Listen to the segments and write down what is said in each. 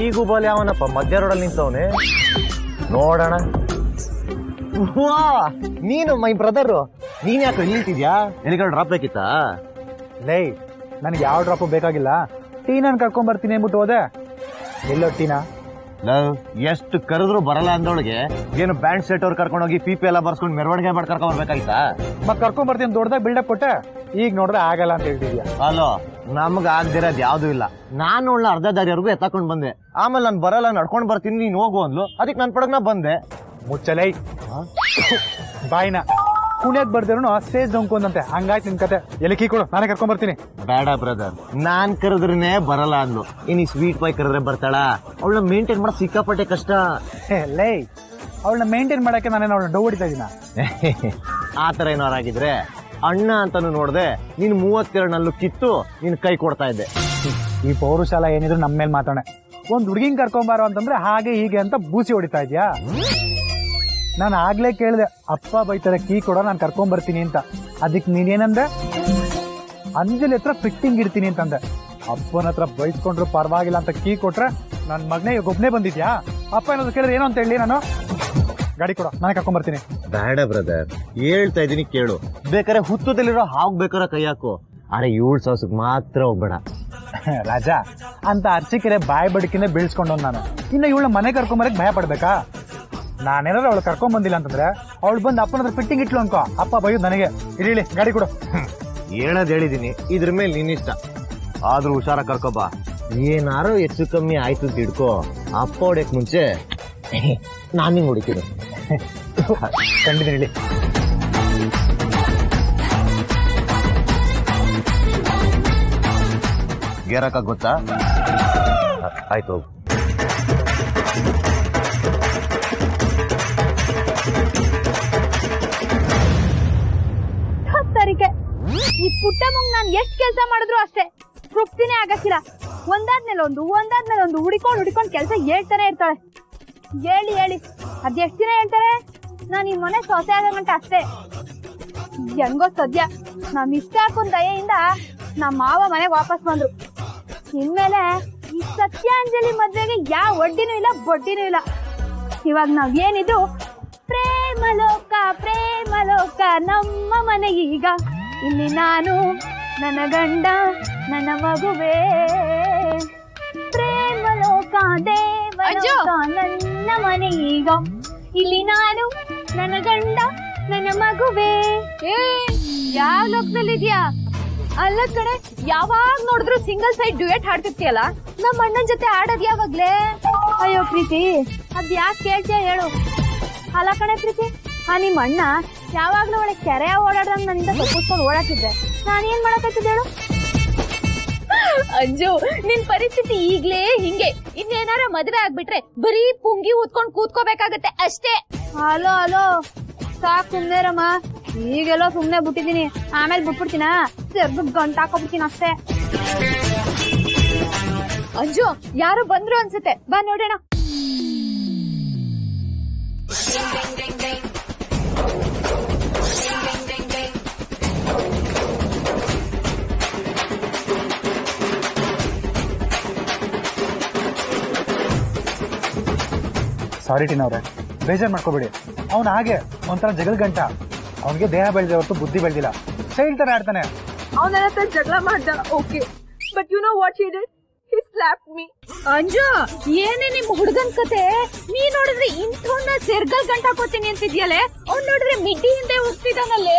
ಈ ಗುಬಲ್ ಯಾವನಪ್ಪ ಮಧ್ಯ ರೋಡಲ್ಲಿ ನಿಂತವನೆ ನೋಡೋಣ ವಾ ನೀನು ಮೈ ಬ್ರದರ್ ನೀನ್ ಯಾಕೆ ಇಲ್ಲಿ ನಿಂತಿದ್ಯಾ ಎಲ್ಲಿಗಾದ್ರು ಡ್ರಾಪ್ ಬೇಕಿತ್ತಾ ಲೇ ನನಗೆ ಯಾವ ಡ್ರಾಪು ಬೇಕಾಗಿಲ್ಲ ಟೀನನ್ ಕರ್ಕೊಂಡ್ ಬರ್ತೀನಿ ಅಂದ್ಬಿಟ್ಟು ಹೋದೆ ಎಲ್ಲೋ ಟೀನಾ ಲವ್ ಎಷ್ಟು ಕರೆದ್ರು ಬರಲ್ಲ ಅಂದೊಳಗೆ ಏನು ಬ್ಯಾಂಡ್ ಸೆಟ್ ಅವ್ರು ಕರ್ಕೊಂಡೋಗಿ ಪಿ ಪಿ ಎಲ್ಲ ಬರ್ಸ್ಕೊಂಡು ಮೆರವಣಿಗೆ ಮಾಡಿ ಕರ್ಕೊಂಡ್ ಬರ್ಬೇಕಾಯ್ತಾ ಮತ್ ಕರ್ಕೊಂಡ್ ಬರ್ತೀನಿ ದೊಡ್ಡದಾಗ ಬಿಲ್ಡಪ್ ಕೊಟ್ಟೆ ಈಗ ನೋಡಿದ್ರೆ ಆಗಲ್ಲ ಅಂತ ಹೇಳ್ತಿದ್ಯಾ ಅಲೋ ನಮ್ಗ ಆಗ್ದಿರೋದ್ ಯಾವ್ದು ಇಲ್ಲ ನಾನು ಒಳ್ಳೆ ಅರ್ಧ ದಾರಿವರೆಗೂ ಎತ್ತಕೊಂಡ್ ಬಂದೆ ಆಮೇಲೆ ನಾನು ಬರಲ್ಲ ನಡ್ಕೊಂಡ್ ಬರ್ತೀನಿ ನೀನ್ ಹೋಗು ಅಂದ್ಲು ಅದಕ್ಕೆ ನನ್ ಪಡಗ್ ನಾ ಬಂದೆ ಮುಚ್ಚಲೈ ಬಾಯಿನ ಕುಣಿಯಕ್ ಬರ್ದಿರೋನು ಸ್ಟೇಜ್ ದೊಂಕೊಂದಂತೆ ಹಂಗಾಯ್ತು ನಿನ್ ಕತೆ ಎಲ್ಲಿ ಕೀ ಕೊಡು ನಾನೇ ಕರ್ಕೊಂಡ್ ಬರ್ತೀನಿ ಬೇಡ ಬ್ರದರ್ ನಾನ್ ಕರೆದ್ರೇನೆ ಬರಲ್ಲ ಅಂದ್ಲು ಇನ್ ಈ ಸ್ವೀಟ್ ಬಾಯ್ ಕರೆದ್ರೆ ಬರ್ತಾಳ ಅವಳನ್ನ ಮೇಂಟೈನ್ ಮಾಡೋ ಸಿಕ್ಕಾಪಟ್ಟೆ ಕಷ್ಟ ಹೇ, ಲೇ ಅವಳನ್ನ ಮೇಂಟೈನ್ ಮಾಡಕ್ಕೆ ನಾನೇನು ಅವಳನ್ನ ಡೌ ಹೊಡಿತಾ ಇದೀನ ಆ ತರ ಏನಾರು ಆಗಿದ್ರೆ ಅಣ್ಣ ಅಂತಾನು ನೋಡ್ದೆ ನೀನ್ ಮೂವತ್ತೆರಡನಲ್ಲೂ ಕಿತ್ತು ನಿನ್ ಕೈ ಕೊಡ್ತಾ ಇದ್ದೆ ಈ ಪೌರುಷಾಲ ಏನಿದ್ರು ನಮ್ಮ ಮೇಲೆ ಮಾತಾಡ ಒಂದ್ ಹುಡುಗಿನ್ ಕರ್ಕೊಂಬಾರೋ ಅಂತಂದ್ರೆ ಹಾಗೆ ಹೀಗೆ ಅಂತ ಬೂಸಿ ಹೊಡಿತಾ ಇದ್ಯಾ ನಾನು ಆಗ್ಲೇ ಕೇಳಿದೆ ಅಪ್ಪ ಬೈತಾರೆ ಕೀ ಕೊಡೋ ನಾನು ಕರ್ಕೊಂಡ್ ಬರ್ತೀನಿ ಅಂತ ಅದಕ್ಕೆ ನೀನೇನಂದೆ ಅಂಜಲಿ ಹತ್ರ ಫಿಟ್ಟಿಂಗ್ ಇಡ್ತೀನಿ ಅಂತಂದೆ ಅಪ್ಪನ ಹತ್ರ ಬೈಸ್ಕೊಂಡ್ರು ಪರವಾಗಿಲ್ಲ ಅಂತ ಕೀ ಕೊಟ್ರೆ ನನ್ ಮಗನೇ ಈಗ ಒಬ್ನೇ ಬಂದಿದ್ಯಾ ಅಪ್ಪ ಏನಾದ್ರು ಕೇಳಿದ್ರೆ ಏನೋ ಅಂತ ಹೇಳಿ ನಾನು ಗಾಡಿ ಕೊಡೋ ನಾನೇ ಕರ್ಕೊಂಡ್ ಬರ್ತೀನಿ ಬೇಡ ಬ್ರದರ್ ಹೇಳ್ತಾ ಇದೀನಿ ಕೇಳು ಬೇಕಾರೆ ಹುತ್ತದಲ್ಲಿರೋ ಹಾವು ಬೇಕಾರೆ ಕೈ ಹಾಕು ಅರೆ ಏಳ್ ಸಾವ್ಸಕ್ ಮಾತ್ರ ಹೋಗ್ಬೇಡ ರಾಜ ಅಂತ ಅರ್ಚಿಕೆರೆ ಬಾಯಿ ಬಡಿಕಿನೇ ಬೀಳ್ಸ್ಕೊಂಡವ್ ನಾನು ಇನ್ನು ಇವಳ ಮನೆ ಕರ್ಕೊಂಬರಕ್ ಭಯ ಪಡ್ಬೇಕಾ ನಾನೇನಾದ್ರು ಅವಳು ಕರ್ಕೊಂಡ್ ಬಂದಿಲ್ಲ ಅಂತಂದ್ರೆ ಅವಳು ಬಂದು ಅಪ್ಪನ ಹತ್ರ ಫಿಟ್ಟಿಂಗ್ ಇಟ್ಲು ಅನ್ಕೋ ಅಪ್ಪ ಬೈಯೋದು ನನಗೆ ಇಳಿ ಗಾಡಿ ಕೊಡು ಹೇಳದ್ ಹೇಳಿದೀನಿ ಇದ್ರ ಮೇಲೆ ನಿನ್ನಿಷ್ಟ ಆದ್ರೂ ಹುಷಾರ ಕರ್ಕೊಬಾ ಏನಾರು ಹೆಚ್ಚು ಕಮ್ಮಿ ಆಯ್ತು ಅಂತ ಹಿಡ್ಕೋ ಅಪ್ಪ ಹೊಡ್ಯಕ್ ಮುಂಚೆ ನಾನು ಹಿಂಗ್ ಹೊಡಿತೀನಿ ಕಂಡಿದ್ದೀನಿ ಇಳಿ ಗೇರಕ ಗೊತ್ತಾ ಆಯ್ತು ಹೋಗು ಹತ್ತರಿಕೆ ಈ ಪುಟ್ಟ ಮಗ್ ನಾನ್ ಎಷ್ಟ್ ಕೆಲ್ಸ ಮಾಡಿದ್ರು ಅಷ್ಟೇ ತೃಪ್ತಿನೇ ಆಗಕ್ಕಿಲ್ಲ ಒಂದಾದ್ಮೇಲೆ ಒಂದು ಒಂದಾದ್ಮೇಲೆ ಒಂದು ಹುಡಿಕೊಂಡ್ ಹುಡಿಕೊಂಡ್ ಕೆಲ್ಸ ಹೇಳ್ತಾನೆ ಇರ್ತಾಳೆ ಹೇಳಿ ಹೇಳಿ ಅದ್ ಎಷ್ಟ್ ದಿನ ಹೇಳ್ತಾರೆ ನಾನ್ ಈ ಮನೆ ಸೊಸೆ ಆಗಂಟ ಅಷ್ಟೇ ಹೆಂಗೋ ಸದ್ಯ ನಮ್ ಇಷ್ಟ ಹಾಕೊಂಡ್ ದಯೆಯಿಂದ ನಮ್ ಮಾವ ಮನೆಗ್ ವಾಪಸ್ ಬಂದ್ರು ಇನ್ಮೇಲೆ ಈ ಸತ್ಯಾಂಜಲಿ ಮದ್ವೆಗೆ ಯಾವ ಒಡ್ಡಿನೂ ಇಲ್ಲ ಬಡ್ಡಿನೂ ಇಲ್ಲ ಇವಾಗ ನಾವ್ ಏನಿದ್ರು ಪ್ರೇಮ ಲೋಕ ಪ್ರೇಮ ಲೋಕ ನಮ್ಮ ಮನೆ ಈಗ ಇಲ್ಲಿ ನಾನು ನನ್ನ ಗಂಡ ನನ್ನ ಮಗುವೇ ಪ್ರೇಮ ಲೋಕ ದೇವಲೋಕ ನನ್ನ ಮನೆ ಈಗ ಇಲ್ಲಿ ನಾನು ನನ್ನ ಗಂಡ ನನ್ನ ಮಗುವೇ ಏ ಯಾವ ಲೋಕದಲ್ಲಿದ್ಯಾ ಅಲ್ಲ ಕಡೆ ಯಾವಾಗ ನೋಡಿದ್ರು ಸಿಂಗಲ್ ಸೈಡ್ ಡ್ಯೂಯೆಟ್ ಹಾಡ್ತಿರ್ತೀಯಲ್ಲ ನಮ್ಮ ಅಣ್ಣನ ಜೊತೆ ಆಡೋದ್ ಯಾವಾಗ್ಲೇ ಅಯ್ಯೋ ಪ್ರೀತಿ ಅದ್ ಯಾಕೆ ಕೇಳ್ತೀಯ ಹೇಳು ಅಲ್ಲ ಕಣೆ ಪ್ರೀತಿ ಆ ನಿಮ್ ಅಣ್ಣ ಯಾವಾಗ್ಲೂ ಒಳ್ಳೆ ಕೆರೆ ಓಡಾಡ್ದಂಗ್ ನನ್ನಿಂದ ತಪ್ಪಿಸ್ಕೊಂಡು ಓಡಾಡ್ತಿದ್ದೆ ನಾನು ಏನ್ ಮಾಡಕತ್ತಿದ್ದೆ ಹೇಳು ಅಂಜು ನಿನ್ ಪರಿಸ್ಥಿತಿ ಈಗ್ಲೇ ಹಿಂಗೆ ಇನ್ನೇನಾರ ಮದ್ವೆ ಆಗ್ಬಿಟ್ರೆ ಬರೀ ಪುಂಗಿ ಊದ್ಕೊಂಡ್ ಕೂತ್ಕೋಬೇಕಾಗತ್ತೆ ಅಷ್ಟೇ ಹಲೋ ಹಲೋ ಸಾಕ್ ಸುಮ್ನೆ ರಮ್ಮ ಈಗೆಲ್ಲೋ ಸುಮ್ನೆ ಬಿಟ್ಟಿದೀನಿ ಆಮೇಲೆ ಬಿಟ್ಬಿಡ್ತೀನ ಸೆರ್ದು ಗಂಟ ಹಾಕೊಬಿಡ್ತೀನಿ ಅಷ್ಟೇ ಅಂಜು ಯಾರು ಬಂದ್ರು ಅನ್ಸುತ್ತೆ ಬಾ ನೋಡೋಣ ಸಾರಿ ಟೀನ್ ಅವ್ರೆ ಬೇಜಾರ್ ಮಾಡ್ಕೋಬೇಡಿ ಅವ್ನು ಹಾಗೆ ಒಂಥರ ಜಗಲ್ ಗಂಟ ಅವನಿಗೆ ದೇಹ ಬೆಳೆದಿದೆ ಹೊರತು ಬುದ್ಧಿ ಬೆಳೆದಿಲ್ಲ ಸೈಡ್ ತರ ಆಡ್ತಾನೆ ಅವನ ಹತ್ರ ಜಗಳ ಮಾಡ್ದ okay but you know what he did he slap me Anju ಏನೇ ನಿಮ್ ಹುಡುಗನ್ ಕತೆ ನೀ ನೋಡಿದ್ರೆ ಇಂಥವ್ನ ಸೆರ್ಗಲ್ ಗಂಟ ಹಾಕೋತೀನಿ ಅಂತಿದ್ಯಲೆ ಅವ್ನ್ ನೋಡಿದ್ರೆ ಮಿಡ್ಡಿ ಹಿಂದೆ ಹೋಗ್ತಿದ್ದಾನಲ್ಲೇ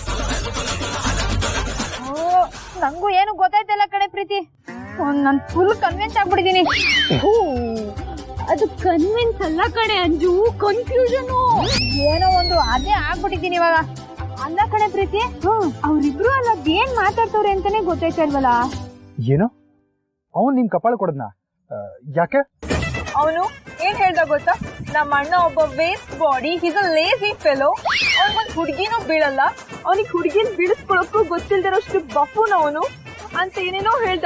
ಓ ನಂಗೂ ಏನು ಗೊತ್ತಾಯ್ತಲ್ಲ ಕಣೆ ಪ್ರೀತಿ ಒಂದ್ ನನ್ ಫುಲ್ ಕನ್ವಿನ್ಸ್ ಆಗ್ಬಿಟ್ಟಿದೀನಿ ಹೂ, ಅದು ಕನ್ವಿನ್ಸ್ ಅಲ್ಲ ಕಣೆ ಅಂಜು ಕನ್ಫ್ಯೂಷನ್ ಏನೋ ಒಂದು ಅದೇ ಆಗ್ಬಿಟ್ಟಿದೀನಿ ಇವಾಗ ಅಲ್ಲ ಕಣೆ ಪ್ರೀತಿ ಅವ್ರಿಬ್ರು ಅಲ್ಲ ಏನ್ ಮಾತಾಡ್ತವ್ರೆ ಅಂತಾನೆ ಗೊತ್ತಾಯ್ತಾ ಇಲ್ವಲ್ಲ ಏನು ಅವ್ನು ನಿಮ್ ಕಪಾಳ ಕೊಡದ್ನ ಯಾಕೆ ಅವನು ಏನ್ ಹೇಳ್ದ ಗೊತ್ತಾ ನಮ್ಮ ಅಣ್ಣ ಒಬ್ಬ waste body his a lazy fellow ಅವ್ನಿಗೊಂದ್ ಹುಡ್ಗಿನೂ ಬೀಳಲ್ಲ ಅವನಿಗೆ ಹುಡ್ಗಿನ್ ಬೀಳಿಸ್ಕೊಳಕ್ಕೂ ಗೊತ್ತಿಲ್ದಿರೋಷ್ಟು ಬಫೂನ್ ಅವನು ಅಂತ ಏನೇನೋ ಹೇಳ್ದ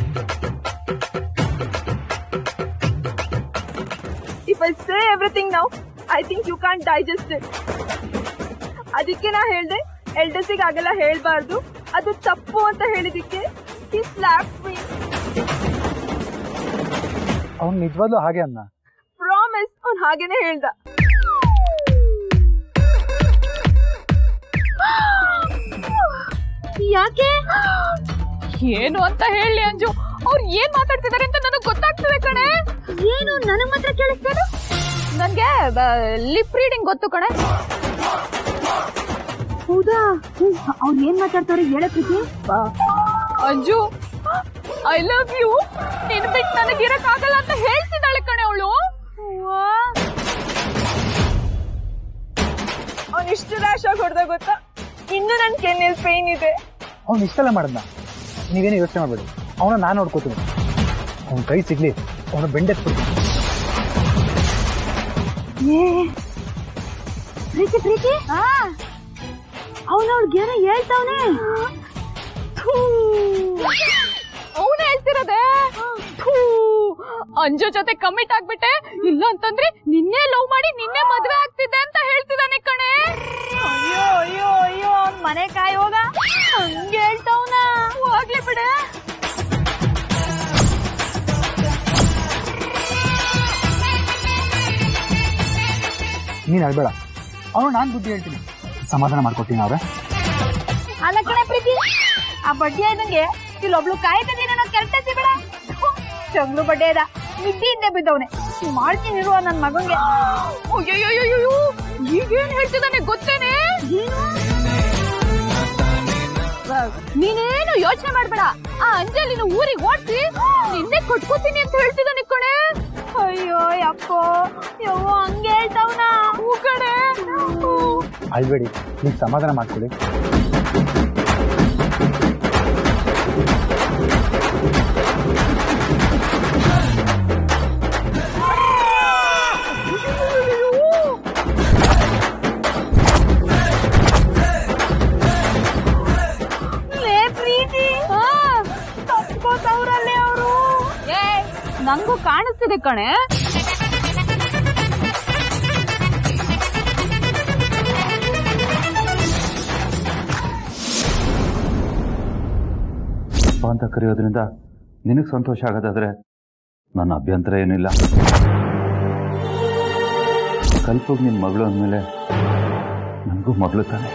if I say everything now I think you can digest it ಅದಕ್ಕೆ ನಾ ಹೇಳ್ದೆ ಎಲ್ಡರ್ಸಿಗೆ ಆಗೆಲ್ಲ ಹೇಳ್ಬಾರ್ದು ಅದು ತಪ್ಪು ಅಂತ ಹೇಳಿದಕ್ಕೆ he slapped me ಅವ್ನು ನಿಜವಾಗ್ಲೂ ಹಾಗೆ ಅನ್ನ ಪ್ರಾಮಿಸ್ ಅವ್ನ್ ಹಾಗೇನೆ ಹೇಳ್ದ ಯಾಕೆ ಏನು ಅಂತ ಹೇಳಿ ಅಂಜು ಅವ್ರು ಏನ್ ಮಾತಾಡ್ತಿದಾರೆ ಅಂತ ನನಗ್ ಗೊತ್ತಾಗ್ತದೆ ಕಣೆ ಏನು ನನಗ್ ಮಾತ್ರ ಕೇಳಿಸ್ತೇನೆ ನನ್ಗೆ ಲಿಪ್ ರೀಡಿಂಗ್ ಗೊತ್ತು ಕಣೆ ಹೌದಾ ಅವ್ರು ಏನ್ ಮಾತಾಡ್ತಾರೆ ಹೇಳಕ್ ಪ್ರೀತಿ ಅಂಜು ಐ ಲವ್ ಯು ನಿನ್ ಬಿಟ್ಟು ನನಗೆ ಇರಕ್ ಆಗಲ್ಲ ಅಂತ ಹೇಳ್ತಿದ್ದಾಳೆ ಕಣೆ ಅವಳು ಅವ್ನ್ ಇಷ್ಟು ರ್ಯಾಶ್ ಆಗಿ ಹೊಡೆದ ಗೊತ್ತಾ ಇನ್ನು ನನ್ ಕೆನ್ನೆಲ್ ಪೇನ್ ಇದೆ ಅವ್ನು ಇಷ್ಟೆಲ್ಲ ಮಾಡದ್ನ ನೀವೇನು ಯೋಚನೆ ಮಾಡಬೇಡಿ ಅವನ ನಾನು ನೋಡ್ಕೋತೀನಿ ಅವ್ನ ಕೈ ಸಿಗ್ಲಿ ಅವನ ಬೆಂಡೆತ್ಬಿಡ್ತೀನಿ ಪ್ರೀತಿ ಪ್ರೀತಿ ಅವನವ್ಳಿಗೆ ಏನೋ ಹೇಳ್ತಾವನೆ ಅವನು ಹೇಳ್ತಿರೋದೆ ಥೂ, ಅಂಜು ಜೊತೆ ಕಮಿಟ್ ಆಗ್ಬಿಟ್ಟೆ ಇಲ್ಲ ಅಂತಂದ್ರೆ ನಿನ್ನೆ ಲವ್ ಮಾಡಿ ನಿನ್ನೆ ಮದ್ವೆ ಆಗ್ತಿದ್ದೆ ಅಂತ ಹೇಳ್ತಿದ್ದಾನೆ ಕಣೆ ಅಯ್ಯೋ ಅಯ್ಯೋ ಅಯ್ಯೋ ಅವ್ನ್ ಮನೆ ಕಾಯಿ ಹೋಗ ಹಂಗೆ ಹೇಳ್ತಾವನ ಹೋಗ್ಲಿ ಬಿಡೆ ನೀನು ಅಳ್ಬೇಡ ಅವನು ನಾನು ಬುದ್ಧಿ ಹೇಳ್ತೀನಿ ಸಮಾಧಾನ ಮಾಡ್ಕೊಡ್ತೀನಿ ಅವ್ರೆ ಅಲ್ಲ ಕಣೆ ಪ್ರೀತಿ ಆ ಬಡ್ಡಿ ಆಯ್ದಂಗೆ ಇಲ್ಲೊಬ್ಳು ಕಾಯ್ತದೀನೇನೋ ಕೆಲ್ಸ ಬೇಡ ಚಂಗ್ಳು ಬಡ್ಡೆ ಅದ ನಿದ್ದೆ ಬಿದ್ದವನೆ ಮಾಡ್ತೀನಿ ಇರುವ ನನ್ ಮಗಂಗೆ ಅಯ್ಯಯ್ಯಯ್ಯಯ್ಯೋ ಈಗೇನ್ ಹೇಳ್ತಿದ್ದಾನೆ ಗೊತ್ತೇನೆ ನೀನೇನು ಯೋಚನೆ ಮಾಡ್ಬೇಡ ಆ ಅಂಜಲಿನ ಊರಿಗೆ ಓಡಿಸಿ ನಿನ್ನೆ ಕೊಟ್ಕೋತೀನಿ ಅಂತ ಹೇಳ್ತಿದ್ದಾನೆ ಕಣೆ ಅಯ್ಯೋ ಯಪ್ಪೋ ಯವ್ವ ಹಂಗೆ ಹೇಳ್ತಾವನ ಹೂ ಕಣೆ ಹೂ. ಅಳ್ಬೇಡಿ ನೀವು ಸಮಾಧಾನ ಮಾಡ್ಕೊಳ್ಳಿ ಲೇ ಪ್ರೀತಿ ತಪ್ಕೋತವ್ರಲ್ಲೇ ಅವರು ಏ ನಂಗೂ ಕಾಣಿಸ್ತಿದೆ ಕಣೆ ಅಪ್ಪ ಅಂತ ಕರೆಯೋದ್ರಿಂದ ನಿನಗೆ ಸಂತೋಷ ಆಗೋದಾದ್ರೆ ನನ್ನ ಅಭ್ಯಂತರ ಏನಿಲ್ಲ ಕಲ್ಪಗ್ ನಿನ್ನ ಮಗಳು ಅಂದಮೇಲೆ ನನಗೂ ಮಗಳು ತಾನೆ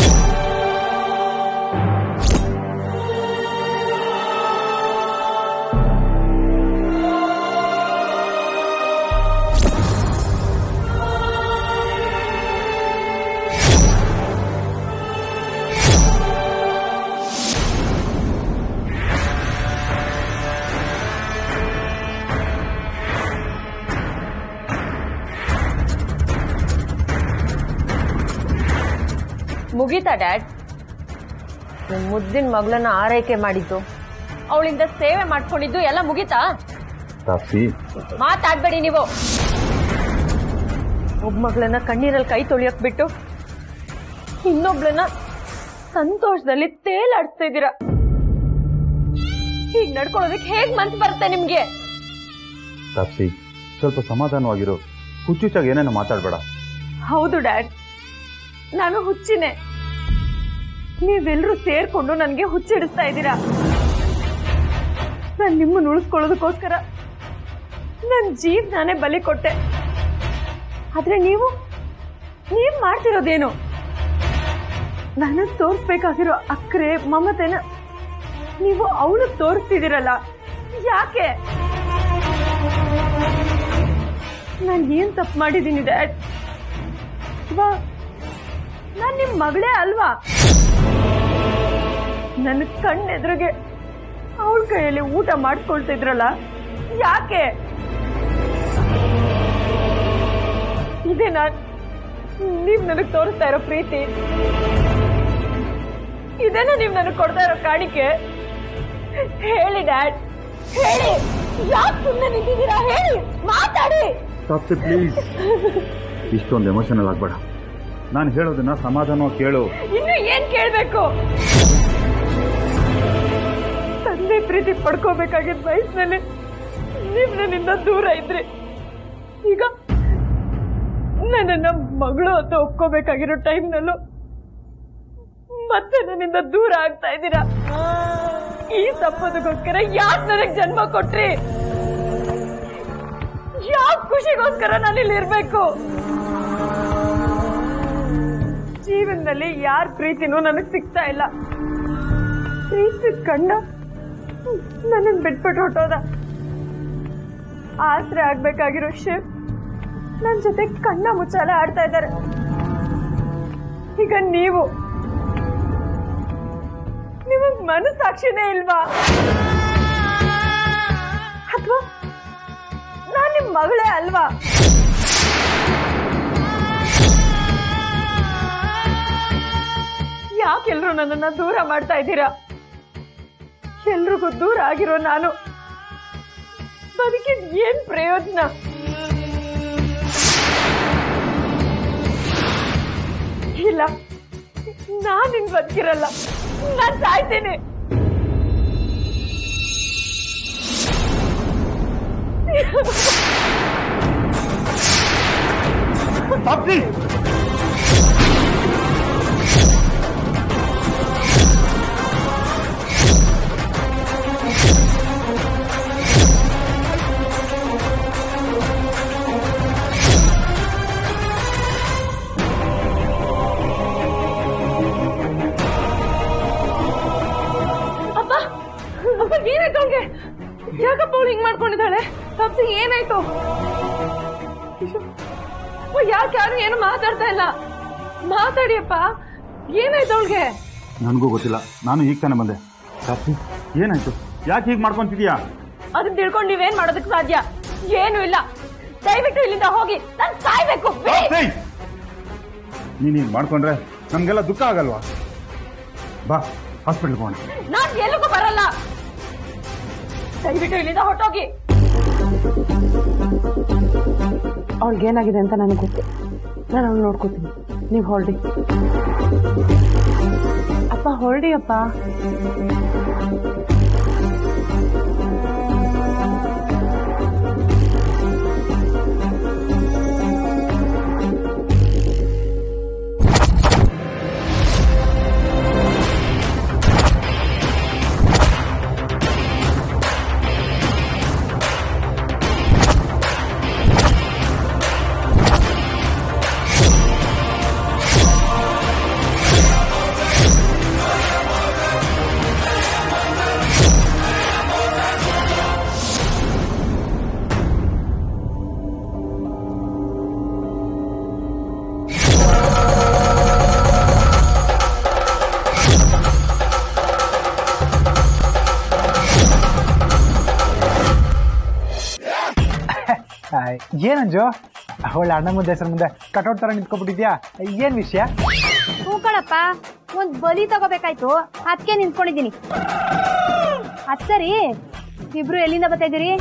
ಮುಗೀತಾ ಡ್ಯಾಡ್ ನಿಮ್ ಮುದ್ದಿನ ಮಗಳನ್ನ ಆರೈಕೆ ಮಾಡಿದ್ದು ಅವಳಿಂದ ಸೇವೆ ಮಾಡ್ಕೊಂಡಿದ್ದು ಎಲ್ಲ ಮುಗೀತಾ ತಾಪ್ಸಿ ಮಾತಾಡ್ಬೇಡಿ ನೀವು ಒಬ್ಬ ಮಗಳನ್ನ ಕಣ್ಣೀರಲ್ಲಿ ಕೈ ತೊಳಿಯಕ್ ಬಿಟ್ಟು ಇನ್ನೊಬ್ಳನ್ನ ಸಂತೋಷದಲ್ಲಿ ತೇಲಾಡಿಸ್ತಾ ಇದ್ದೀರಾ ಹೀಗ್ ನಡ್ಕೊಳ್ಳೋದಕ್ಕೆ ಹೇಗ್ ಮನ್ಸು ಬರುತ್ತೆ ನಿಮ್ಗೆ ತಾಪ್ಸಿ ಸ್ವಲ್ಪ ಸಮಾಧಾನವಾಗಿರು ಹುಚ್ಚುಚ್ಚಾಗಿ ಏನೇನೋ ಮಾತಾಡಬೇಡ ಹೌದು ಡ್ಯಾಡ್ ನಾನು ಹುಚ್ಚಿನೇ ನೀವೆಲ್ಲರೂ ಸೇರ್ಕೊಂಡು ನನಗೆ ಹುಚ್ಚಿಡಿಸ್ತಾ ಇದ್ದೀರಾ ನಾನು ನಿಮ್ಮನ್ನು ಉಳಿಸ್ಕೊಳ್ಳೋದಕ್ಕೋಸ್ಕರ ನನ್ನ ಜೀವನಾನೇ ಬಲಿ ಕೊಟ್ಟೆ ಆದ್ರೆ ನೀವು ನೀವ್ ಮಾಡ್ತಿರೋದೇನು ನನಗ್ ತೋರಿಸ್ಬೇಕಾಗಿರೋ ಅಕ್ರೆ ಮಮತೆನ ನೀವು ಅವಳು ತೋರಿಸ್ತಿದ್ದೀರಲ್ಲ ಯಾಕೆ ನಾನು ಏನ್ ತಪ್ಪು ಮಾಡಿದ್ದೀನಿ ಡ್ಯಾಡ್ ನಾನ್ ನಿಮ್ ಮಗಳೇ ಅಲ್ವಾ ನನ್ನ ಕಣ್ಣೆದ್ರಿಗೆ ಅವಳ ಕೈಯಲ್ಲಿ ಊಟ ಮಾಡಿಸ್ಕೊಳ್ತಿದ್ರಲ್ಲ ಯಾಕೆ ಇದೇ ನಾನ್ ನೀವ್ ನನಗ್ ತೋರಿಸ್ತಾ ಇರೋ ಪ್ರೀತಿ ಇದೇನ ನೀವ್ ನನಗ್ ಕೊಡ್ತಾ ಇರೋ ಕಾಣಿಕೆ ಹೇಳಿ ಡ್ಯಾಡ್ ಹೇಳಿ ಯಾಕೆ ಸುಮ್ಮನೆ ನಿಂತಿದ್ದೀರಾ ಹೇಳಿ ಮಾತಾಡಿ ತಾಪ್ಸಿ ಪ್ಲೀಸ್ ಇಷ್ಟೊಂದು ಎಮೋಷನಲ್ ಆಗ್ಬೇಡ ನಾನು ಹೇಳೋದನ್ನ ಸಮಾಧಾನವಾಗಿ ಕೇಳು ಇನ್ನು ಏನ್ ಕೇಳ್ಬೇಕು ತಂದೆ ಪ್ರೀತಿ ಪಡ್ಕೋಬೇಕಾಗಿದ್ದ ವಯಸ್ಸಿನಲ್ಲಿ ನೀವ್ ನನ್ನಿಂದ ದೂರ ಇದ್ರಿ ಈಗ ನನ್ನನ್ನ ಮಗಳು ಅಂತ ಒಪ್ಕೋಬೇಕಾಗಿರೋ ಟೈಮ್ನಲ್ಲೂ ಮತ್ತೆ ನನ್ನಿಂದ ದೂರ ಆಗ್ತಾ ಇದ್ದೀರಾ ಈ ತಪ್ಪದಕ್ಕೋಸ್ಕರ ಯಾಕೆ ನನಗ್ ಜನ್ಮ ಕೊಟ್ರಿ ಯಾವ ಖುಷಿಗೋಸ್ಕರ ನಾನು ಇಲ್ಲಿ ಇರ್ಬೇಕು ಜೀವನದಲ್ಲಿ ಯಾರ ಪ್ರೀತಿನೂ ನನಗ್ ಸಿಗ್ತಾ ಇಲ್ಲ ಪ್ರೀತಿ ಕಂಡ ನನ್ನ ಬಿಟ್ಬಿಟ್ಟು ಹೊಟ್ಟೋದ ಆಸರೆ ಆಗ್ಬೇಕಾಗಿರೋ ಶಿವ್ ನನ್ ಜೊತೆ ಕಣ್ಣ ಮುಚ್ಚಾಲೆ ಆಡ್ತಾ ಇದ್ದಾರೆ ಈಗ ನೀವು ನಿಮಗ್ ಮನಸ್ಸಾಕ್ಷಿನೇ ಇಲ್ವಾ ಅಥವಾ ನಾನ್ ನಿಮ್ ಮಗಳೇ ಅಲ್ವಾ ಯಾಕೆಲ್ರು ನನ್ನನ್ನ ದೂರ ಮಾಡ್ತಾ ಇದ್ದೀರಾ ಎಲ್ರಿಗೂ ದೂರ ಆಗಿರೋ ನಾನು ಬದುಕಿದ್ ಏನ್ ಪ್ರಯೋಜನ ಇಲ್ಲ ನಾನ್ ನಿನ್ ಬದುಕಿರಲ್ಲ ನಾನ್ ಸಾಯ್ತೇನೆ ತಾಪ್ಸಿ ಅಪ್ಪ ಅಪ್ಪ ಏನಾಯ್ತು ಅವ್ಳಿಗೆ ಯಾಕಪ್ಪ ಅವಳು ಹಿಂಗ್ ಮಾಡ್ಕೊಂಡಿದ್ದಾಳೆ ತಪ್ಸಿ ಏನಾಯ್ತು ಯಾಕೆ ಯಾರು ಏನು ಮಾತಾಡ್ತಾ ಇಲ್ಲ ಮಾತಾಡಿಯಪ್ಪ ಏನಾಯ್ತು ಅವಳಿಗೆ ನನಗೂ ಗೊತ್ತಿಲ್ಲ ನಾನು ಈಗ ತಾನೇ ಬಂದೆ ತಾಪ್ಸಿ ಏನಾಯ್ತು ಯಾಕೆ ಹೀಗೆ ಮಾಡ್ಕೊಂತಿದ್ಯಾ ಅದನ್ನ ತಿಳ್ಕೊಂಡು ನೀವೇನ್ ಮಾಡೋದಕ್ಕೆ ಸಾಧ್ಯ ಏನು ಇಲ್ಲ ದಯವಿಟ್ಟು ಇಲ್ಲಿಂದ ಹೋಗಿ ನಾನು ಸಾಯ್ಬೇಕು ತಾಪ್ಸಿ ನೀನು ಹೀಗೆ ಮಾಡ್ಕೊಂಡ್ರೆ ನಮಗೆಲ್ಲ ದುಃಖ ಆಗಲ್ವಾ ಬಾ ಹಾಸ್ಪಿಟ್ಲ್ಗೆ ಹೋಗೋಣ ನಾನ್ ಎಲ್ಲಿಗೂ ಬರಲ್ಲ ದಯವಿಟ್ಟು ಇಲ್ಲಿಂದ ಹೊಟ್ಟೋಗಿ ಅವ್ಳಿಗೇನಾಗಿದೆ ಅಂತ ನನಗೆ ಗೊತ್ತು ನಾನು ಅವ್ಳು ನೋಡ್ಕೋತೀನಿ ನೀವು ಹೊರಡಿ ಅಪ್ಪ ಹೊರಡಿ ಅಪ್ಪ ಏನಂಜು ಅವಳ ಅಣ್ಣ ಮುಂದೆ ಹೆಸರು ಮುಂದೆ ಕಟೌಟ್ ತರ ನಿಂತ್ಕೊಬಿಟ್ಟಿದ್ಯಾ ಏನ್ ವಿಷಯ ಹ್ಞೂ ಕಣಪ್ಪ ಒಂದ್ ಬಲಿ ತಗೋಬೇಕಾಯ್ತು ಅದಕ್ಕೆ ನಿಂತ್ಕೊಂಡಿದ್ದೀನಿ ಅದ್ ಸರಿ ಇಬ್ರು ಎಲ್ಲಿಂದ ಬರ್ತಾ ಇದ್ದೀರಿ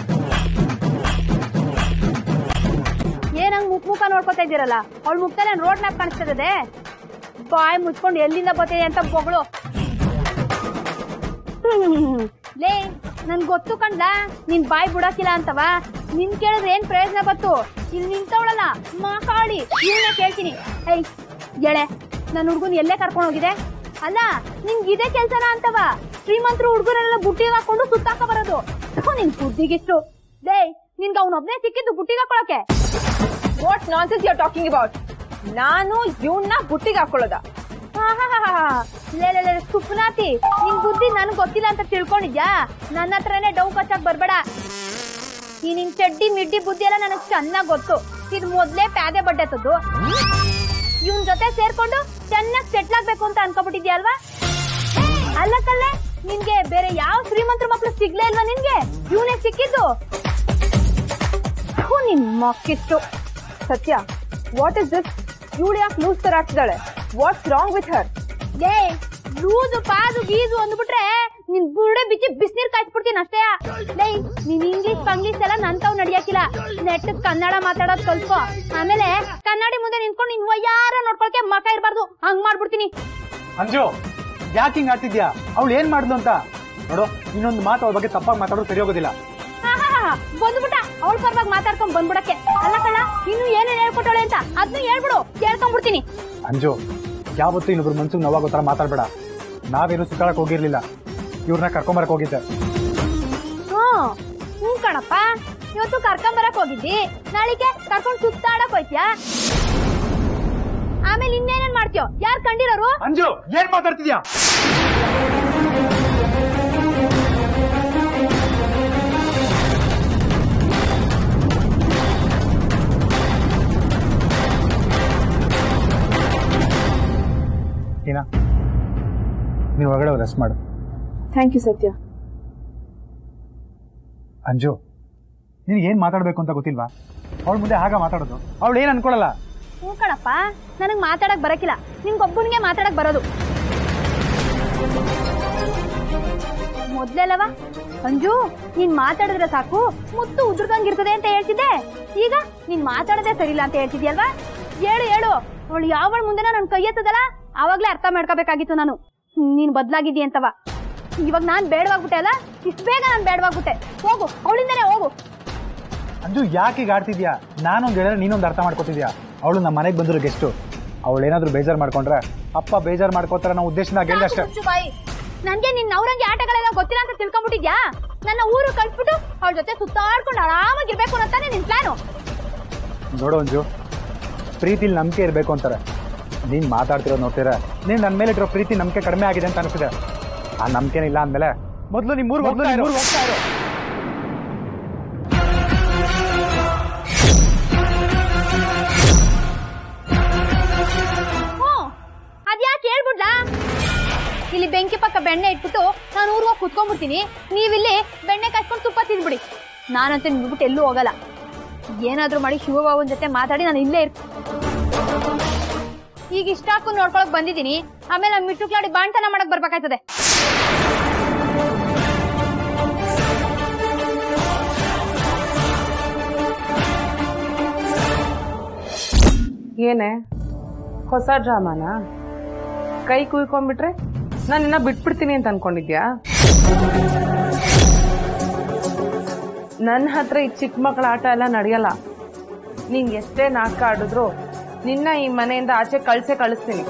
ಏನಂಗ್ ಮುಖ ಮುಖ ನೋಡ್ಕೊತಾ ಇದ್ದೀರಲ್ಲ ಅವಳ ಮುಖದಲ್ಲಿ ರೋಡ್ ಮ್ಯಾಪ್ ಕಾಣಿಸ್ತದೆ ಬಾಯ್ ಮುಚ್ಕೊಂಡು ಎಲ್ಲಿಂದ ಬರ್ತಿದೆ ಅಂತ ಬೊಗಳು ಹ್ಮ್. ಲೇ ನನ್ ಗೊತ್ತು ಕಂಡ್ಲ ನಿನ್ ಬಾಯ್ ಬಿಡಾಕಿಲ್ಲ ಅಂತವ ನಿನ್ ಕೇಳಿದ್ರೆ ಏನ್ ಪ್ರಯೋಜನ ಬತ್ತು ಇಲ್ಲಿ ನಿಂತವಳಲ್ಲ ಮಾಕಾಳಿ ಇವನ್ನ ಕೇಳ್ತೀನಿ ಏಯ್ ಎಳೆ ನನ್ ಹುಡ್ಗನ್ ಎಲ್ಲೇ ಕರ್ಕೊಂಡು ಹೋಗಿದೆ ಅಲ್ಲ ನಿನ್ಗೆ ಇದೇ ಕೆಲ್ಸನ ಅಂತವ ಶ್ರೀಮಂತರು ಹುಡುಗರೆಲ್ಲ ಬುಟ್ಟಿಗೆ ಹಾಕೊಂಡು ಸುತ್ತಾಕ ಬರೋದು ಥು, ನಿನ್ ಬುದ್ಧಿಗಿಷ್ಟು ಲೇ ನಿನ್ಗ ಅವನೊಬ್ನೇ ಸಿಕ್ಕಿದ್ದು ಬುಟ್ಟಿಗೆ ಹಾಕೊಳಕ್ಕೆ what nonsense you are talking about ನಾನು ಇವನ್ನ ಬುಟ್ಟಿಗೆ ಹಾಕೊಳ್ಳೋದ ಆಹಾಹಾಹಾ. ಲೇ ಲೇ, ಲೇ, ಸುಪ್ನಾತಿ ನಿನ್ ಬುದ್ಧಿ ನನ್ಗ್ ಗೊತ್ತಿಲ್ಲ ಅಂತ ತಿಳ್ಕೊಂಡಿದ್ಯಾ ನನ್ನ ಹತ್ರನೇ ಡೌ ಕಚ್ಚಾಕ್ ಬರ್ಬೇಡ ಈ ನಿನ್ ಚಡ್ಡಿ ಮಿಡ್ಡಿ ಬುದ್ಧಿ ಎಲ್ಲ ನನಗ್ ಚೆನ್ನಾಗ್ ಗೊತ್ತು ಇದು ಮೊದ್ಲೇ ಪ್ಯಾದೆ ಬಡ್ಡೆತದ್ದು ಇವನ್ ಜೊತೆ ಸೇರ್ಕೊಂಡು ಚೆನ್ನಾಗ್ ಸೆಟ್ಲ್ ಆಗ್ಬೇಕು ಅಂತ ಅನ್ಕೊಬಿಟ್ಟಿದ್ಯಾ ಅಲ್ವಾ ಅಲ್ಲ ಕಲ್ಲೆ ನಿನ್ಗೆ ಬೇರೆ ಯಾವ ಶ್ರೀಮಂತರ ಮಕ್ಳು ಸಿಗ್ಲೇ ಇಲ್ವಾ ನಿನ್ಗೆ ಇವನೇ ಸಿಕ್ಕಿದ್ದು ಥು, ನಿನ್ ಮಕ್ಕಿಷ್ಟು ಸತ್ಯ ವಾಟ್ ಇಸ್ ದಿಸ್ ಇವಳು ಯಾಕೆ ಲೂಸ್ ತರ ಆಗ್ತಿದ್ದಾಳೆ ವಾಟ್ಸ್ ರಾಂಗ್ ವಿತ್ ಹರ್ ಲೇ ಲೂಸು ಪಾದು ಗೀಸು ಅಂದ್ಬಿಟ್ರೆ ನಿನ್ ಬುರುಡೆ ಬಿಚ್ಚಿ ಬಿಸಿನೀರ್ ಕಾಯ್ಸ್ಬಿಡ್ತೀನಿ ಅಷ್ಟೇ ಲೇ ನೀನ್ ಇಂಗ್ಲಿಷ್ ಕಂಗ್ಲೀಷ್ ಎಲ್ಲ ನಂತವ್ ನಡಿಯಕ್ಕಿಲ್ಲ ನೆಟ್ ಕನ್ನಡ ಮಾತಾಡೋದ್ ಕಲ್ತ್ಕೋ ಆಮೇಲೆ ಕನ್ನಡಿ ಮುಂದೆ ನಿಂತ್ಕೊಂಡು ನಿನ್ ಯಾರ ನೋಡ್ಕೊಳಕ್ಕೆ ಮಕ ಇರ್ಬಾರ್ದು ಹಂಗ್ ಮಾಡ್ಬಿಡ್ತೀನಿ ಅಂಜು ಯಾಕೆ ಹಿಂಗ್ ಆಡ್ತಿದ್ಯಾ ಅವಳು ಏನ್ ಮಾಡ್ದು ಅಂತ ನೋಡು ಇನ್ನೊಂದು ಮಾತು ಅವ್ರ ಬಗ್ಗೆ ತಪ್ಪಾಗಿ ಮಾತಾಡೋದು ಸರಿ ಹೋಗೋದಿಲ್ಲ ಆಹಾಹಾಹಾ, ಬಂದ್ಬಿಟ್ಟ ಅವಳ ಪರವಾಗಿ ಮಾತಾಡ್ಕೊಂಡ್ ಬಂದ್ಬಿಡಕ್ಕೆ ಅಲ್ಲ ಕಳ್ಳ ಇನ್ನು ಏನೇನ್ ಹೇಳ್ಕೊಟ್ಟವಳೆ ಅಂತ ಅದನ್ನು ಹೇಳ್ಬಿಡು ಕೇಳ್ಕೊಂಡ್ಬಿಡ್ತೀನಿ ಅಂಜು ಯಾವತ್ತೂ ಇನ್ನೊಬ್ರು ಮನ್ಸಿಗೆ ನೋವಾಗೋ ಥರ ಮಾತಾಡ್ಬೇಡ ನಾವೇನು ಸುತ್ತಾಡಕ್ ಹೋಗಿರ್ಲಿಲ್ಲ ಇವ್ರನ್ನ ಕರ್ಕೊಂಬರಕ್ ಹೋಗಿದ್ದೆ ಹ್ಮ್ ಹ್ಞೂ ಕಣಪ್ಪ ಇವತ್ತು ಕರ್ಕೊಂಬರಕ್ ಹೋಗಿದ್ದಿ ನಾಳಿಗೆ ಕರ್ಕೊಂಡ್ ಸುತ್ತಾಡಕ್ ಹೋಯ್ತ್ಯಾ ಆಮೇಲೆ ಇನ್ನೇನೇನ್ ಮಾಡ್ತೀಯೋ ಯಾರ್ ಕಂಡಿರೋರು ಅಂಜು ಏನ್ ಮಾತಾಡ್ತಿದ್ಯಾ ಟೀನಾ ನೀವು ಹೊರಗಡೆ ರೆಸ್ಟ್ ಮಾಡು ಥ್ಯಾಂಕ್ ಯು ಸತ್ಯ ಅಂಜು ನಿನಗೆ ಏನ್ ಮಾತಾಡ್ಬೇಕು ಅಂತ ಗೊತ್ತಿಲ್ವಾ ಅವಳ ಮುಂದೆ ಹಾಗ ಮಾತಾಡೋದು ಅವಳು ಏನ್ ಅನ್ಕೊಳಲ್ಲ ಹ್ಞೂ ಕಣಪ್ಪ ನನಗ್ ಮಾತಾಡಕ್ ಬರಕಿಲ್ಲ ನಿಮ್ಗೊಬ್ಬನಿಗೆ ಮಾತಾಡಕ್ ಬರೋದು ಮೊದ್ಲೆಲ್ಲವ ಅಂಜು ನೀನ್ ಮಾತಾಡಿದ್ರೆ ಸಾಕು ಮುತ್ತು ಉದುರ್ದಂಗಿರ್ತದೆ ಅಂತ ಹೇಳ್ತಿದ್ದೆ ಈಗ ನೀನ್ ಮಾತಾಡದೆ ಸರಿಲ್ಲ ಅಂತ ಹೇಳ್ತಿದ್ಯಲ್ವಾ ಹೇಳು ಹೇಳು ಅವಳು ಯಾವಳ ಮುಂದೆ ನನ್ ಕೈ ಎತ್ತದಲ್ಲ ಆವಾಗ್ಲೇ ಅರ್ಥ ಮಾಡ್ಕೋಬೇಕಾಗಿತ್ತು ನಾನು ನೀನ್ ಬದ್ಲಾಗಿದ್ದಿ ಅಂತವ ಇವಾಗ ನಾನ್ ಬೇಡವಾಗ್ಬಿಟ್ಟೆ ಅಲ್ಲ ಇಷ್ಟು ಬೇಗ ನಾನ್ ಬೇಡವಾಗ್ಬಿಟ್ಟೆ ಹೋಗು ಅವಳಿಂದನೇ ಹೋಗು ಅಂಜು ಯಾಕೆ ಈಗ ಆಡ್ತಿದ್ಯಾ ನಾನೊಂದು ಹೇಳಿದ್ರೆ ನೀನೊಂದು ಅರ್ಥ ಮಾಡ್ಕೊತಿದ್ಯಾ ಅವಳು ನಮ್ಮ ಮನೆಗೆ ಬಂದಿರೋ ಗೆಸ್ಟು ಅವಳು ಏನಾದ್ರೂ ಬೇಜಾರು ಮಾಡ್ಕೊಂಡ್ರೆ ಅಪ್ಪ ಬೇಜಾರು ಮಾಡ್ಕೋತಾರ ನಾವು ಉದ್ದೇಶದಿಂದ ಗೆಲ್ದೆ ಅಷ್ಟೇ ಮುಚ್ಚು ಬಾಯಿ ನನ್ಗೆ ನಿನ್ ನವರಂಗಿ ಆಟಗಳೆಲ್ಲ ಗೊತ್ತಿಲ್ಲ ಅಂತ ತಿಳ್ಕೊಂಡ್ಬಿಟ್ಟಿದ್ಯಾ ನನ್ನ ಊರು ಕಳ್ಸ್ಬಿಟ್ಟು ಅವಳ ಜೊತೆ ಸುತ್ತಾಡ್ಕೊಂಡು ಆರಾಮಾಗಿರ್ಬೇಕು ಅನ್ನೋತಾನೆ ನಿನ್ ಪ್ಲಾನು ನೋಡು ಅಂಜು ಪ್ರೀತಿಲಿ ನಂಬಿಕೆ ಇರಬೇಕು ಅಂತಾರೆ ನೀನ್ ಮಾತಾಡ್ತಿರೋದು ನೋಡ್ತೀರ ನೀನ್ ನನ್ನ ಮೇಲೆ ಇಟ್ಟಿರೋ ಪ್ರೀತಿ ನಂಬಿಕೆ ಕಡಿಮೆ ಆಗಿದೆ ಅಂತ ಅನಿಸಿದೆ ಆ ನಂಬಿಕೆನೇ ಇಲ್ಲ ಅಂದ್ಮೇಲೆ ಮೊದಲು ನಿಮ್ಮ ಊರು ಹೋಗ್ತಾ ಇರು. ಹ್ಞೂ ಅದ್ಯಾಕೆ ಹೇಳ್ಬಿಡ್ಲಾ ಇಲ್ಲಿ ಬೆಂಕಿ ಪಕ್ಕ ಬೆಣ್ಣೆ ಇಟ್ಬಿಟ್ಟು ನಾನು ಊರಿಗೆ ಹೋಗಿ ಕುತ್ಕೊಂಡ್ಬಿಡ್ತೀನಿ ನೀವಿಲ್ಲಿ ಬೆಣ್ಣೆ ಕಾಯ್ಕೊಂಡು ತುಪ್ಪ ತಿಂದ್ಬಿಡಿ ನಾನಂತೂ ನಿಮ್ಬಿಟ್ಟು ಎಲ್ಲೂ ಹೋಗಲ್ಲ ಏನಾದ್ರೂ ಮಾಡಿ ಶಿವಬಾಬುನ್ ಜೊತೆ ಮಾತಾಡಿ ನಾನು ಇಲ್ಲೇ ಇರ್ತೀನಿ ಈಗ ಇಷ್ಟ ಹಾಕೊಂಡು ನೋಡ್ಕೊಳಕ್ ಬಂದಿದ್ದೀನಿ ಆಮೇಲೆ ನಾನು ಮಿಟ್ಟುಕ್ಲಾಡಿ ಬಾಣ್ತನ ಮಾಡಕ್ ಬರ್ಬೇಕಾಯ್ತದೆ ಏನೇ ಹೊಸ ಡ್ರಾಮಾನ ಕೈ ಕುಯ್ಕೊಂಡ್ಬಿಟ್ರೆ ನಾನು ಇನ್ನ ಬಿಟ್ಬಿಡ್ತೀನಿ ಅಂತ ಅನ್ಕೊಂಡಿದ್ಯಾ ನನ್ನ ಹತ್ರ ಈ ಚಿಕ್ಕ ಮಕ್ಕಳ ಆಟ ಎಲ್ಲ ನಡೆಯಲ್ಲ ನೀನ್ ಎಷ್ಟೇ ನಾಟಕ ಆಡಿದ್ರು ನಿನ್ನ ಈ ಮನೆಯಿಂದ ಆಚೆ ಕಳ್ಸೇ ಕಳಿಸ್ತೀನಿ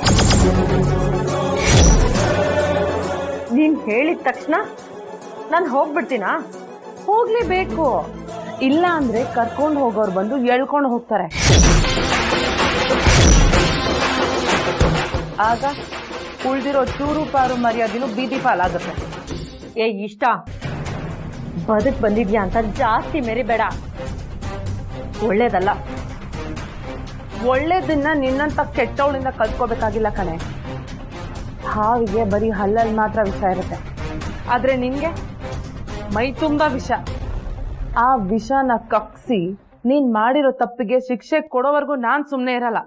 ನೀನ್ ಹೇಳಿದ ತಕ್ಷಣ ನಾನು ಹೋಗ್ಬಿಡ್ತೀನಾ ಹೋಗ್ಲೇಬೇಕು ಇಲ್ಲ ಅಂದ್ರೆ ಕರ್ಕೊಂಡು ಹೋಗೋರು ಬಂದು ಎಳ್ಕೊಂಡು ಹೋಗ್ತಾರೆ ಆಗ ಉಳ್ದಿರೋ ಚೂರು ಪಾರು ಮರ್ಯಾದಿನೂ ಬೀದಿ ಪಾಲಾಗುತ್ತೆ ಏ ಇಷ್ಟ ಬದುಕ್ ಬಂದಿದ್ಯಾ ಅಂತ ಜಾಸ್ತಿ ಮೆರಿಬೇಡ ಒಳ್ಳೇದಲ್ಲ ಒಳ್ಳೇದನ್ನ ನಿನ್ನಂತ ಕೆಟ್ಟವಳಿಂದ ಕಲ್ತ್ಕೋಬೇಕಾಗಿಲ್ಲ ಕಣೆ ಹಾವಿಗೆ ಬರೀ ಹಲ್ಲಲ್ಲಿ ಮಾತ್ರ ವಿಷ ಇರುತ್ತೆ ಆದ್ರೆ ನಿನ್ಗೆ ಮೈ ತುಂಬಾ ವಿಷ ಆ ವಿಷನ ಕಕ್ಸಿ ನೀನ್ ಮಾಡಿರೋ ತಪ್ಪಿಗೆ ಶಿಕ್ಷೆ ಕೊಡೋವರೆಗೂ ನಾನ್ ಸುಮ್ನೆ ಇರಲ್ಲ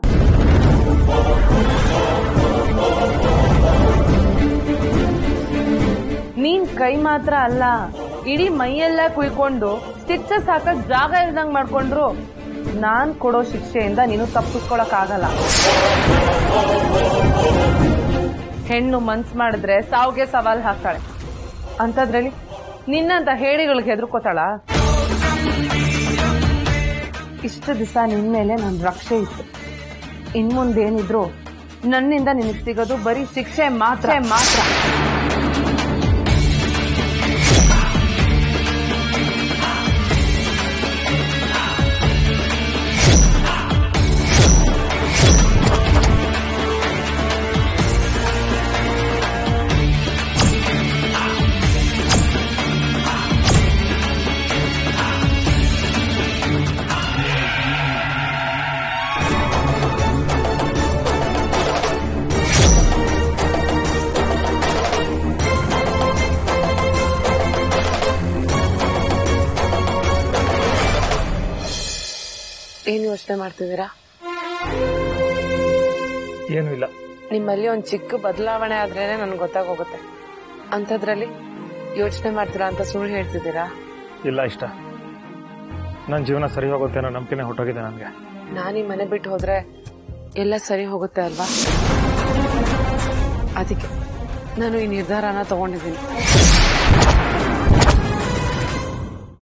ನೀನ್ ಕೈ ಮಾತ್ರ ಅಲ್ಲ ಇಡೀ ಮೈಯೆಲ್ಲ ಕುಯ್ಕೊಂಡು ಸ್ಟಿಚಸ್ ಹಾಕಕ್ ಜಾಗ ಇಲ್ದಂಗ್ ಮಾಡ್ಕೊಂಡ್ರು ನಾನ್ ಕೊಡೋ ಶಿಕ್ಷೆಯಿಂದ ನೀನು ತಪ್ಪಿಸ್ಕೊಳಕ್ ಆಗಲ್ಲ ಹೆಣ್ಣು ಮನ್ಸ್ ಮಾಡಿದ್ರೆ ಸಾವ್ಗೆ ಸವಾಲ್ ಹಾಕ್ತಾಳೆ ಅಂತದ್ರಲ್ಲಿ ನಿನ್ನಂತ ಹೇಳಿಗಳಿಗೆ ಹೆದರ್ಕೋತಾಳ ಇಷ್ಟು ದಿವಸ ನಿನ್ ಮೇಲೆ ನನ್ ರಕ್ಷೆ ಇತ್ತು ಇನ್ ಮುಂದೇನಿದ್ರು ನನ್ನಿಂದ ನಿನಗ್ ಸಿಗೋದು ಬರೀ ಶಿಕ್ಷೆ ಮಾತ್ರ ಮಾತ್ರ ಏನ್ ಯೋಚನೆ ಮಾಡ್ತಿದ್ದೀರಾ ಏನೂ ಇಲ್ಲ ನಿಮ್ಮಲ್ಲಿ ಒಂದ್ ಚಿಕ್ಕ ಬದಲಾವಣೆ ಆದ್ರೇನೆ ನನ್ಗೆ ಗೊತ್ತಾಗೋಗುತ್ತೆ ಅಂಥದ್ರಲ್ಲಿ ಯೋಚನೆ ಮಾಡ್ತೀರಾ ಅಂತ ಸುಳ್ಳು ಹೇಳ್ತಿದ್ದೀರಾ ಇಲ್ಲ ಇಷ್ಟ ನನ್ನ ಜೀವನ ಸರಿ ಹೋಗುತ್ತೆ ಅನ್ನೋ ನಂಬಿಕೆನೇ ಹೊಟ್ಟೋಗಿದೆ ನನಗೆ ನಾನು ಈ ಮನೆ ಬಿಟ್ಟು ಹೋದ್ರೆ ಎಲ್ಲ ಸರಿ ಹೋಗುತ್ತೆ ಅಲ್ವಾ ಅದಕ್ಕೆ ನಾನು ಈ ನಿರ್ಧಾರನ ತಗೊಂಡಿದ್ದೀನಿ